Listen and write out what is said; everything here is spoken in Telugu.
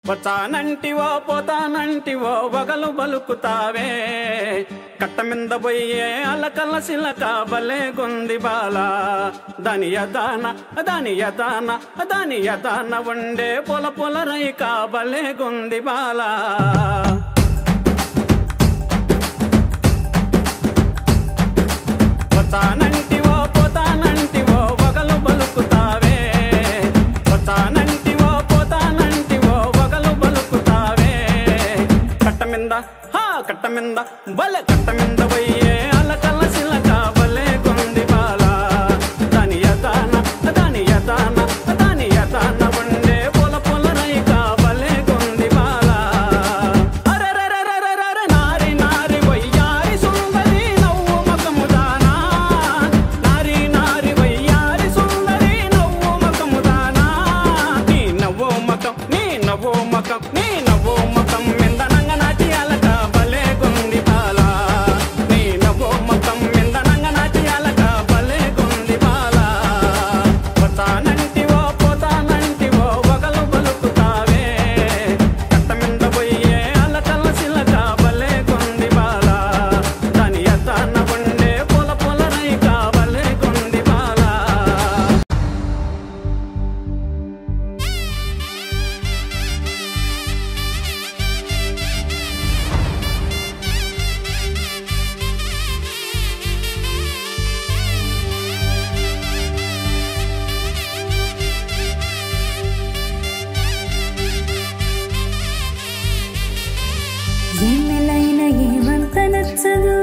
వచ్చానంటివో పోతానంటివో వగలు బలుకుతావే కట్ట మింద పోయే అలకల సిలక బలే గుంది బాల దాని యదాన దాని యదాన దాని యదాన ఉండే పొల పొల రైక బలే గుంది బాలా పోతానంటివో పోతానంటివో వగలు బలుకుతావే పోతానంటివో పోతానంటివో వగలు బలుకుతావే కట్ట మింద హా కట్ట మింద బలే కట్ట మింద పోయే అలకల సిలక బలే కొంది బాల దాని యదాన దాని యదాన దాని యదాన ఉండే పొల పొల రైక బలే కొంది బాల అరెరెరెరెరెరె నారి నారి వయ్యారి సుందరి నవ్వు మకముదానా నారి నారి వయ్యారి సుందరి నవ్వు మకముదానా నీ నవ్వు మకం నీ నవ్వు మకం నీ నవ్వు మకం మిందనంగ నాటి అలక బలే గుంది బాల నీ నవ్వు మకం మిందనంగ నాటి అలక బలే గుంది బాల పోతానంటివో పోతానంటివో వగలు బలుకుతావే కట్ట మింద పోయే అలకల సిలక బలే గుంది బాల దాని ఎత్తాన ఉండే పొల పొల రైక బలే గుంది బాల ఎన్నెలైన ఏమంత నచ్చదు